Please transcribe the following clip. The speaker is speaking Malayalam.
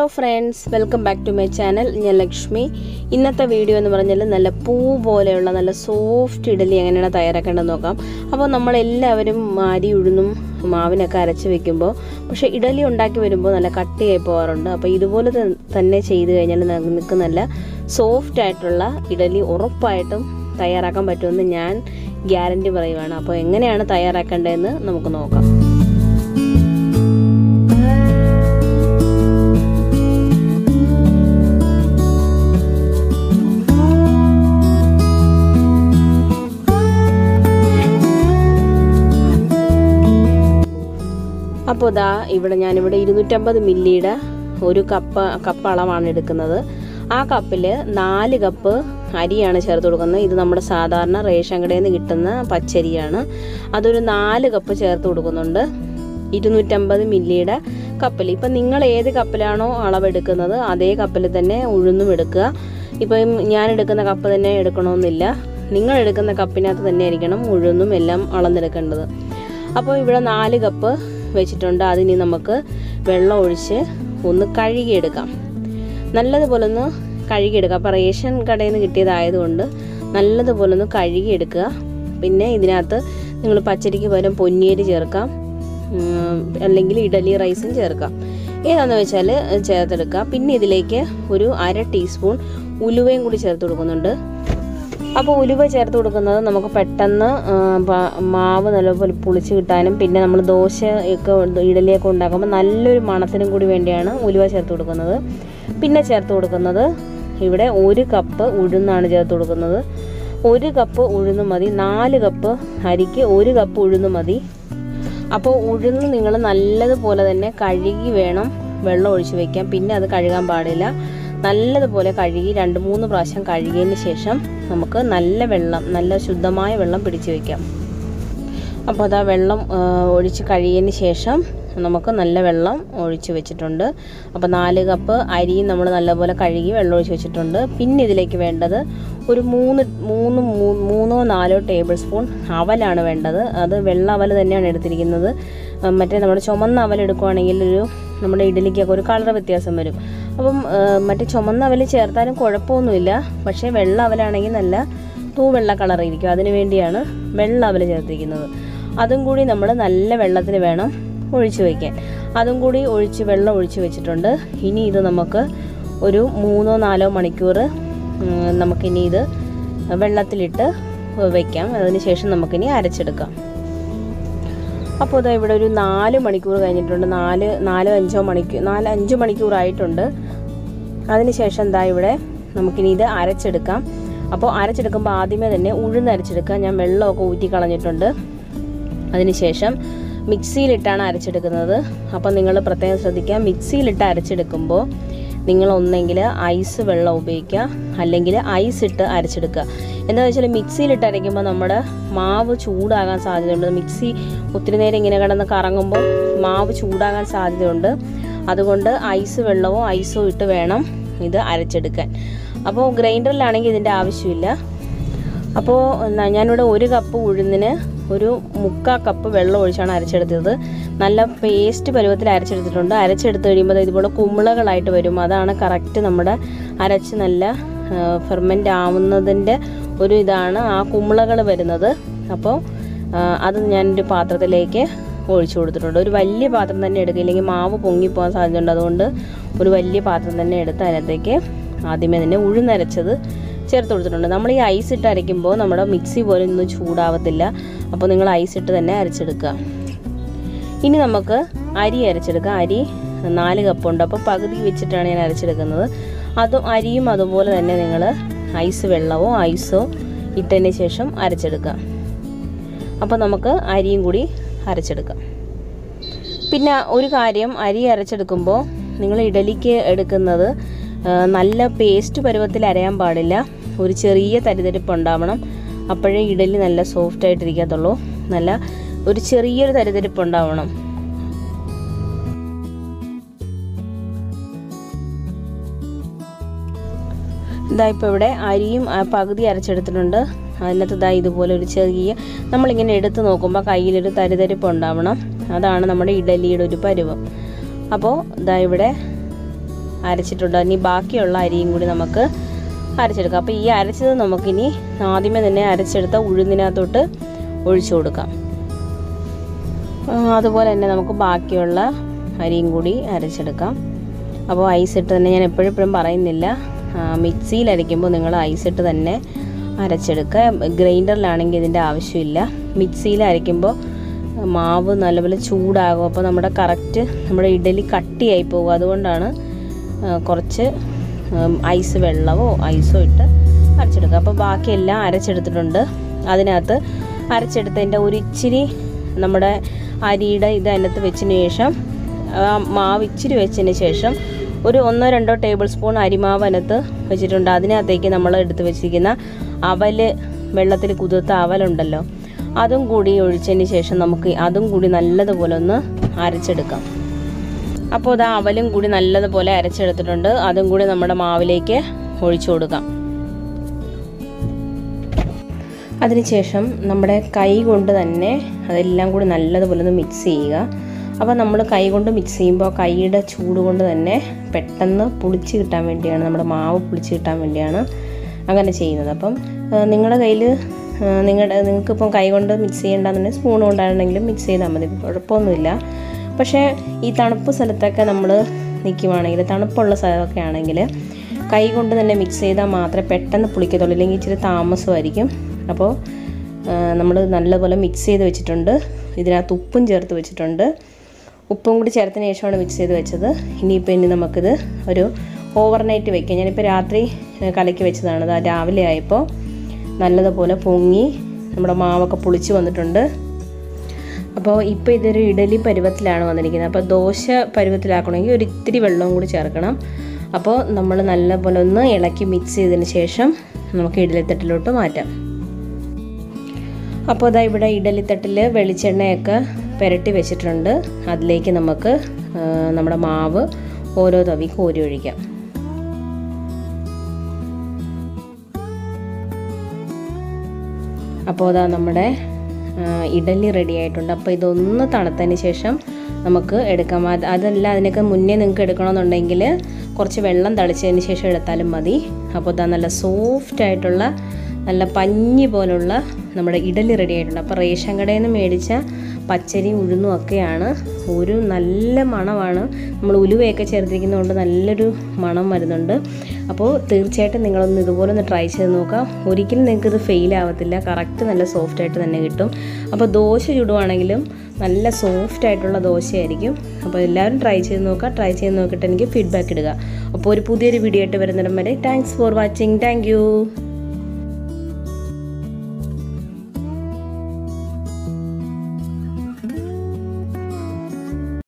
friends welcome back to my channel ഞാൻ ലക്ഷ്മി ഇന്നത്തെ വീഡിയോ എന്ന് പറഞ്ഞാൽ നല്ല പൂ പോലെയുള്ള നല്ല സോഫ്റ്റ് ഇഡലി എങ്ങനെയാണ് തയ്യാറാക്കേണ്ടത് നോക്കാം അപ്പോൾ നമ്മളെല്ലാവരും അരി ഉഴുന്നും മാവിനൊക്കെ അരച്ച് വെക്കുമ്പോൾ പക്ഷേ ഇഡലി ഉണ്ടാക്കി വരുമ്പോൾ നല്ല കട്ടിയായി പോകാറുണ്ട് അപ്പോൾ ഇതുപോലെ ത- തന്നെ ചെയ്ത് കഴിഞ്ഞാൽ നിങ്ങൾക്ക് നല്ല സോഫ്റ്റ് ആയിട്ടുള്ള ഇഡലി ഉറപ്പായിട്ടും തയ്യാറാക്കാൻ പറ്റുമെന്ന് ഞാൻ ഗ്യാരണ്ടി പറയുവാണ് അപ്പോൾ എങ്ങനെയാണ് തയ്യാറാക്കേണ്ടതെന്ന് നമുക്ക് നോക്കാം അപ്പോൾ ദാ ഇവിടെ ഞാനിവിടെ ഇരുന്നൂറ്റമ്പത് മില്ലിയുടെ ഒരു കപ്പ് കപ്പ് അളവാണ് എടുക്കുന്നത് ആ കപ്പിൽ നാല് കപ്പ് അരിയാണ് ചേർത്ത് കൊടുക്കുന്നത് ഇത് നമ്മുടെ സാധാരണ റേഷൻ കടയിൽ നിന്ന് കിട്ടുന്ന പച്ചരിയാണ് അതൊരു നാല് കപ്പ് ചേർത്ത് കൊടുക്കുന്നുണ്ട് ഇരുന്നൂറ്റമ്പത് മില്ലിയുടെ കപ്പിൽ ഇപ്പം നിങ്ങൾ ഏത് കപ്പിലാണോ അളവെടുക്കുന്നത് അതേ കപ്പിൽ തന്നെ ഉഴുന്നും എടുക്കുക ഇപ്പം ഞാൻ എടുക്കുന്ന കപ്പ് തന്നെ എടുക്കണമെന്നില്ല നിങ്ങൾ എടുക്കുന്ന കപ്പിനകത്ത് തന്നെ ആയിരിക്കണം ഉഴുന്നും എല്ലാം അളന്നെടുക്കേണ്ടത് അപ്പോൾ ഇവിടെ നാല് കപ്പ് വെച്ചിട്ടുണ്ട് അതിനി നമുക്ക് വെള്ളം ഒഴിച്ച് ഒന്ന് കഴുകിയെടുക്കാം നല്ലതുപോലെ ഒന്ന് കഴുകിയെടുക്കുക അപ്പോൾ റേഷൻ കടയിൽ നിന്ന് കിട്ടിയതായതുകൊണ്ട് നല്ലതുപോലെ ഒന്ന് കഴുകിയെടുക്കുക പിന്നെ ഇതിനകത്ത് നിങ്ങൾ പച്ചരിക്ക് പകരം പൊന്നിയരി ചേർക്കാം ഉം, അല്ലെങ്കിൽ ഇഡലി റൈസും ചേർക്കാം ഏതാണെന്ന് വെച്ചാൽ ചേർത്തെടുക്കുക പിന്നെ ഇതിലേക്ക് ഒരു അര ടീസ്പൂൺ ഉലുവയും കൂടി ചേർത്ത് കൊടുക്കുന്നുണ്ട് അപ്പോൾ ഉലുവ ചേർത്ത് കൊടുക്കുന്നത് നമുക്ക് പെട്ടെന്ന് ആ, പ- മാവ് നല്ലപോലെ പുളിച്ച് കിട്ടാനും പിന്നെ നമ്മൾ ദോശ ഒക്കെ ഉണ്ട്- ഇഡലിയൊക്കെ ഉണ്ടാക്കുമ്പോൾ നല്ലൊരു മണത്തിനും കൂടി വേണ്ടിയാണ് ഉലുവ ചേർത്ത് കൊടുക്കുന്നത് പിന്നെ ചേർത്ത് കൊടുക്കുന്നത് ഇവിടെ ഒരു കപ്പ് ഉഴുന്നാണ് ചേർത്ത് കൊടുക്കുന്നത് ഒരു കപ്പ് ഉഴുന്ന് മതി നാല് കപ്പ് അരിക്ക് ഒരു കപ്പ് ഉഴുന്ന് മതി അപ്പോൾ ഉഴുന്ന് നിങ്ങൾ നല്ലതുപോലെ തന്നെ കഴുകി വേണം വെള്ളം ഒഴിച്ച് വെക്കാൻ പിന്നെ അത് കഴുകാൻ പാടില്ല നല്ലതുപോലെ കഴുകി രണ്ട് മൂന്ന് പ്രാവശ്യം കഴുകിയതിന് ശേഷം നമുക്ക് നല്ല വെള്ളം നല്ല ശുദ്ധമായ വെള്ളം പിടിച്ച് വയ്ക്കാം അപ്പോൾ അതാ വെള്ളം ആ, ഒഴിച്ച് കഴിയതിന് ശേഷം നമുക്ക് നല്ല വെള്ളം ഒഴിച്ച് വെച്ചിട്ടുണ്ട് അപ്പോൾ നാല് കപ്പ് അരിയും നമ്മൾ നല്ലപോലെ കഴുകി വെള്ളം ഒഴിച്ച് വെച്ചിട്ടുണ്ട് പിന്നെ ഇതിലേക്ക് വേണ്ടത് ഒരു മൂന്ന് മൂന്ന് മൂ- മൂന്നോ നാലോ ടേബിൾ സ്പൂൺ അവലാണ് വേണ്ടത് അത് വെള്ള അവൽ തന്നെയാണ് എടുത്തിരിക്കുന്നത് ആ, മറ്റേ നമ്മുടെ ചുമന്ന അവൽ എടുക്കുവാണെങ്കിൽ ഒരു നമ്മുടെ ഇഡലിക്കൊക്കെ ഒരു കളർ വ്യത്യാസം വരും അപ്പം ആ, മറ്റേ ചുമന്ന അവൽ ചേർത്താലും കുഴപ്പമൊന്നുമില്ല പക്ഷേ വെള്ള അവലാണെങ്കിൽ നല്ല തൂവെള്ള കളർ ഇരിക്കും അതിന് വേണ്ടിയാണ് വെള്ള അവൽ ചേർത്തിരിക്കുന്നത് അതും കൂടി നമ്മൾ നല്ല വെള്ളത്തിൽ വേണം ഒഴിച്ച് വയ്ക്കാൻ അതും കൂടി ഒഴിച്ച് വെള്ളം ഒഴിച്ച് വെച്ചിട്ടുണ്ട് ഇനി ഇത് നമുക്ക് ഒരു മൂന്നോ നാലോ മണിക്കൂർ ഉം, നമുക്കിനി ഇത് വെള്ളത്തിലിട്ട് വയ്ക്കാം അതിന് ശേഷം നമുക്കിനി അരച്ചെടുക്കാം അപ്പോൾ ഇതാ ഇവിടെ ഒരു നാല് മണിക്കൂർ കഴിഞ്ഞിട്ടുണ്ട് നാല് നാലോ അഞ്ചോ മണിക്കൂർ നാല് അഞ്ച് മണിക്കൂറായിട്ടുണ്ട് അതിനുശേഷം എന്താ ഇവിടെ നമുക്കിനി ഇത് അരച്ചെടുക്കാം അപ്പോൾ അരച്ചെടുക്കുമ്പോൾ ആദ്യമേ തന്നെ ഉഴുന്ന് അരച്ചെടുക്കാം ഞാൻ വെള്ളമൊക്കെ ഊറ്റി കളഞ്ഞിട്ടുണ്ട് അതിനുശേഷം മിക്സിയിലിട്ടാണ് അരച്ചെടുക്കുന്നത് അപ്പോൾ നിങ്ങൾ പ്രത്യേകം ശ്രദ്ധിക്കുക മിക്സിയിലിട്ട് അരച്ചെടുക്കുമ്പോൾ നിങ്ങൾ ഒന്നെങ്കിൽ ഐസ് വെള്ളം ഉപയോഗിക്കുക അല്ലെങ്കിൽ ഐസ് ഇട്ട് അരച്ചെടുക്കുക എന്താണെന്ന് വെച്ചാൽ മിക്സിയിലിട്ട് അരയ്ക്കുമ്പോൾ നമ്മുടെ മാവ് ചൂടാകാൻ സാധ്യതയുണ്ട് മിക്സി ഒത്തിരി നേരം ഇങ്ങനെ കിടന്ന് കറങ്ങുമ്പോൾ മാവ് ചൂടാകാൻ സാധ്യതയുണ്ട് അതുകൊണ്ട് ഐസ് വെള്ളമോ ഐസോ ഇട്ട് വേണം ഇത് അരച്ചെടുക്കാൻ അപ്പോൾ ഗ്രൈൻഡറിലാണെങ്കിൽ ഇതിൻ്റെ ആവശ്യമില്ല അപ്പോൾ എന്നാ ഞാനിവിടെ ഒരു കപ്പ് ഉഴുന്നിന് ഒരു മുക്കാ കപ്പ് വെള്ളം ഒഴിച്ചാണ് അരച്ചെടുത്തത് നല്ല പേസ്റ്റ് പരുവത്തിൽ അരച്ചെടുത്തിട്ടുണ്ട് അരച്ചെടുത്ത് കഴിയുമ്പോൾ ദേ ഇതുപോലെ കുമിളകളായിട്ട് വരും അതാണ് കറക്റ്റ് നമ്മുടെ അരച്ച് നല്ല ഫെർമെൻ്റ് ആവുന്നതിൻ്റെ ഒരു ഇതാണ് ആ കുമിളകൾ വരുന്നത് അപ്പോൾ ആ, അത് ഞാനൊരു പാത്രത്തിലേക്ക് ഒഴിച്ചു കൊടുത്തിട്ടുണ്ട് ഒരു വലിയ പാത്രം തന്നെ എടുക്കുക ഇല്ലെങ്കിൽ മാവ് പൊങ്ങിപ്പോകാൻ സാധ്യതയുണ്ട് അതുകൊണ്ട് ഒരു വലിയ പാത്രം തന്നെ എടുത്ത് അതിനകത്തേക്ക് ആദ്യമേ തന്നെ ഉഴുന്നരച്ചത് ചേർത്ത് കൊടുത്തിട്ടുണ്ട് നമ്മൾ ഈ ഐസ് ഇട്ട് അരയ്ക്കുമ്പോൾ നമ്മുടെ മിക്സി പോലെ ഒന്നും ചൂടാവത്തില്ല അപ്പോൾ നിങ്ങൾ ഐസ് ഇട്ട് തന്നെ അരച്ചെടുക്കുക ഇനി നമുക്ക് അരി അരച്ചെടുക്കാം അരി നാല് കപ്പുണ്ട് അപ്പോൾ പകുതി വെച്ചിട്ടാണ് ഞാൻ അരച്ചെടുക്കുന്നത് അതും അരിയും അതുപോലെ തന്നെ നിങ്ങൾ ഐസ് വെള്ളമോ ഐസോ ഇട്ടതിന് ശേഷം അരച്ചെടുക്കുക അപ്പോൾ നമുക്ക് അരിയും കൂടി അരച്ചെടുക്കാം പിന്നെ ഒരു കാര്യം അരി അരച്ചെടുക്കുമ്പോൾ നിങ്ങൾ ഇഡലിക്ക് എടുക്കുന്നത് ആ, നല്ല പേസ്റ്റ് പരുവത്തിൽ അരയാൻ പാടില്ല ഒരു ചെറിയ തരിതരിപ്പ് ഉണ്ടാവണം അപ്പോഴേ ഇഡലി നല്ല സോഫ്റ്റ് ആയിട്ടിരിക്കത്തുള്ളൂ നല്ല ഒരു ചെറിയൊരു തരിതരിപ്പ് ഉണ്ടാവണം ഇതാ ഇപ്പോൾ ഇവിടെ അരിയും ആ, പകുതി അരച്ചെടുത്തിട്ടുണ്ട് അതിനകത്ത് ഇതാ ഇതുപോലെ ഒരു ചെറിയ നമ്മളിങ്ങനെ എടുത്ത് നോക്കുമ്പോൾ കയ്യിലൊരു തരിതരിപ്പ് ഉണ്ടാവണം അതാണ് നമ്മുടെ ഇഡലിയുടെ ഒരു പരുവം അപ്പോൾ ഇതാ ഇവിടെ അരച്ചിട്ടുണ്ട് ഇനി ബാക്കിയുള്ള അരിയും കൂടി നമുക്ക് അരച്ചെടുക്കാം അപ്പോൾ ഈ അരച്ചത് നമുക്കിനി ആദ്യമേ തന്നെ അരച്ചെടുത്ത ഉഴുന്നിനകത്തോട്ട് ഒഴിച്ചു കൊടുക്കാം ആ, അതുപോലെ തന്നെ നമുക്ക് ബാക്കിയുള്ള അരിയും കൂടി അരച്ചെടുക്കാം അപ്പോൾ ഐസ് ഇട്ട് തന്നെ ഞാൻ എപ്പോഴും എപ്പോഴും പറയുന്നില്ല ആ, മിക്സിയിൽ അരയ്ക്കുമ്പോൾ നിങ്ങൾ ഐസ് ഇട്ട് തന്നെ അരച്ചെടുക്കുക ഗ്രൈൻഡറിലാണെങ്കിൽ ഇതിൻ്റെ ആവശ്യമില്ല മിക്സിയിൽ അരയ്ക്കുമ്പോൾ മാവ് നല്ലപോലെ ചൂടാകും അപ്പോൾ നമ്മുടെ കറക്റ്റ് നമ്മുടെ ഇഡലി കട്ടിയായി പോകും അതുകൊണ്ടാണ് ആ, കുറച്ച് ഉം, ഐസ് വെള്ളമോ ഐസോ ഇട്ട് അരച്ചെടുക്കുക അപ്പോൾ ബാക്കിയെല്ലാം അരച്ചെടുത്തിട്ടുണ്ട് അതിനകത്ത് അരച്ചെടുത്തതിൻ്റെ ഒരു ഇച്ചിരി നമ്മുടെ അരിയുടെ ഇത് അതിനകത്ത് വെച്ചതിന് ശേഷം ആ മാവ് ഇച്ചിരി വെച്ചതിന് ശേഷം ഒരു ഒന്നോ രണ്ടോ ടേബിൾ സ്പൂൺ അരിമാവ് അതിനകത്ത് വെച്ചിട്ടുണ്ട് അതിനകത്തേക്ക് നമ്മൾ എടുത്ത് വെച്ചിരിക്കുന്ന അവൽ വെള്ളത്തിൽ കുതിർത്ത അവലുണ്ടല്ലോ അതും കൂടി ഒഴിച്ചതിന് ശേഷം നമുക്ക് അതും കൂടി നല്ലതുപോലെ ഒന്ന് അരച്ചെടുക്കാം അപ്പോൾ ഇത് അവലും കൂടി നല്ലതുപോലെ അരച്ചെടുത്തിട്ടുണ്ട് അതും കൂടി നമ്മുടെ മാവിലേക്ക് ഒഴിച്ചു കൊടുക്കാം അതിനുശേഷം നമ്മുടെ കൈ കൊണ്ട് തന്നെ അതെല്ലാം കൂടി നല്ലതുപോലെ ഒന്ന് മിക്സ് ചെയ്യുക അപ്പോൾ നമ്മൾ കൈ കൊണ്ട് മിക്സ് ചെയ്യുമ്പോൾ കൈയുടെ ചൂട് കൊണ്ട് തന്നെ പെട്ടെന്ന് പുളിച്ച് കിട്ടാൻ വേണ്ടിയാണ് നമ്മുടെ മാവ് പുളിച്ച് കിട്ടാൻ വേണ്ടിയാണ് അങ്ങനെ ചെയ്യുന്നത് അപ്പം നിങ്ങളുടെ കയ്യിൽ നിങ്ങളുടെ നിങ്ങൾക്കിപ്പം കൈ കൊണ്ട് മിക്സ് ചെയ്യേണ്ടെന്നുണ്ടെങ്കിൽ സ്പൂൺ കൊണ്ടാണെങ്കിലും മിക്സ് ചെയ്താൽ മതി കുഴപ്പമൊന്നുമില്ല പക്ഷേ ഈ തണുപ്പ് സ്ഥലത്തൊക്കെ നമ്മൾ നിൽക്കുവാണെങ്കിൽ തണുപ്പുള്ള സ്ഥലമൊക്കെ ആണെങ്കിൽ കൈ കൊണ്ട് തന്നെ മിക്സ് ചെയ്താൽ മാത്രമേ പെട്ടെന്ന് പുളിക്കത്തുള്ളൂ ഇല്ലെങ്കിൽ ഇച്ചിരി താമസമായിരിക്കും അപ്പോൾ നമ്മൾ നല്ലപോലെ മിക്സ് ചെയ്ത് വെച്ചിട്ടുണ്ട് ഇതിനകത്ത് ഉപ്പും ചേർത്ത് വെച്ചിട്ടുണ്ട് ഉപ്പും കൂടി ചേർത്തതിന് ശേഷമാണ് മിക്സ് ചെയ്ത് വെച്ചത് ഇനിയിപ്പോൾ ഇനി നമുക്കിത് ഒരു ഓവർനൈറ്റ് വെക്കാം ഞാനിപ്പോൾ രാത്രി ഏഹ്, കലക്കി വെച്ചതാണ് ദാ രാവിലെ ആയപ്പോൾ നല്ലതുപോലെ പൊങ്ങി നമ്മുടെ മാവൊക്കെ പുളിച്ച് വന്നിട്ടുണ്ട് അപ്പോൾ ഇപ്പോൾ ഇതൊരു ഇഡലി പരുവത്തിലാണ് വന്നിരിക്കുന്നത് അപ്പോൾ ദോശ പരുവത്തിലാക്കണമെങ്കിൽ ഒരു ഇത്തിരി വെള്ളവും കൂടി ചേർക്കണം അപ്പോൾ നമ്മൾ നല്ലപോലെ ഒന്ന് ഇളക്കി മിക്സ് ചെയ്തതിന് ശേഷം നമുക്ക് ഇഡലിത്തട്ടിലോട്ട് മാറ്റാം അപ്പോൾ ഇതാ ഇവിടെ ഇഡലിത്തട്ടിൽ വെളിച്ചെണ്ണയൊക്കെ പുരട്ടി വെച്ചിട്ടുണ്ട് അതിലേക്ക് നമുക്ക് ആ, നമ്മുടെ മാവ് ഓരോ തവി കോരി ഒഴിക്കാം അപ്പോൾ അതാ നമ്മുടെ ആ, ഇഡലി റെഡി ആയിട്ടുണ്ട് അപ്പോൾ ഇതൊന്ന് തണുത്തതിന് ശേഷം നമുക്ക് എടുക്കാം അത് അതല്ല അതിനൊക്കെ മുന്നേ നിങ്ങൾക്ക് എടുക്കണമെന്നുണ്ടെങ്കിൽ കുറച്ച് വെള്ളം തളിച്ചതിന് ശേഷം എടുത്താലും മതി അപ്പോൾ ഇതാ നല്ല സോഫ്റ്റ് ആയിട്ടുള്ള നല്ല പഞ്ഞി പോലുള്ള നമ്മുടെ ഇഡലി റെഡി ആയിട്ടുണ്ട് അപ്പോൾ റേഷൻ കടയിൽ നിന്ന് മേടിച്ച പച്ചരി ഉഴുന്നും ഒക്കെയാണ് ഒരു നല്ല മണമാണ് നമ്മൾ ഉലുവയൊക്കെ ചേർത്തിരിക്കുന്നതുകൊണ്ട് നല്ലൊരു മണം വരുന്നുണ്ട് അപ്പോൾ തീർച്ചയായിട്ടും നിങ്ങളൊന്ന് ഇതുപോലെ ഒന്ന് ട്രൈ ചെയ്ത് നോക്കാം ഒരിക്കലും നിങ്ങൾക്ക് ഇത് ഫെയിൽ ആവത്തില്ല കറക്റ്റ് നല്ല സോഫ്റ്റ് ആയിട്ട് തന്നെ കിട്ടും അപ്പോൾ ദോശ ചുടുവാണെങ്കിലും നല്ല സോഫ്റ്റ് ആയിട്ടുള്ള ദോശയായിരിക്കും അപ്പോൾ എല്ലാവരും ട്രൈ ചെയ്ത് നോക്കുക ട്രൈ ചെയ്ത് നോക്കിയിട്ട് എനിക്ക് ഫീഡ്ബാക്ക് ഇടുക അപ്പോൾ ഒരു പുതിയൊരു വീഡിയോ ആയിട്ട് വരുന്നിടം വരെ താങ്ക്സ് ഫോർ വാച്ചിങ് താങ്ക്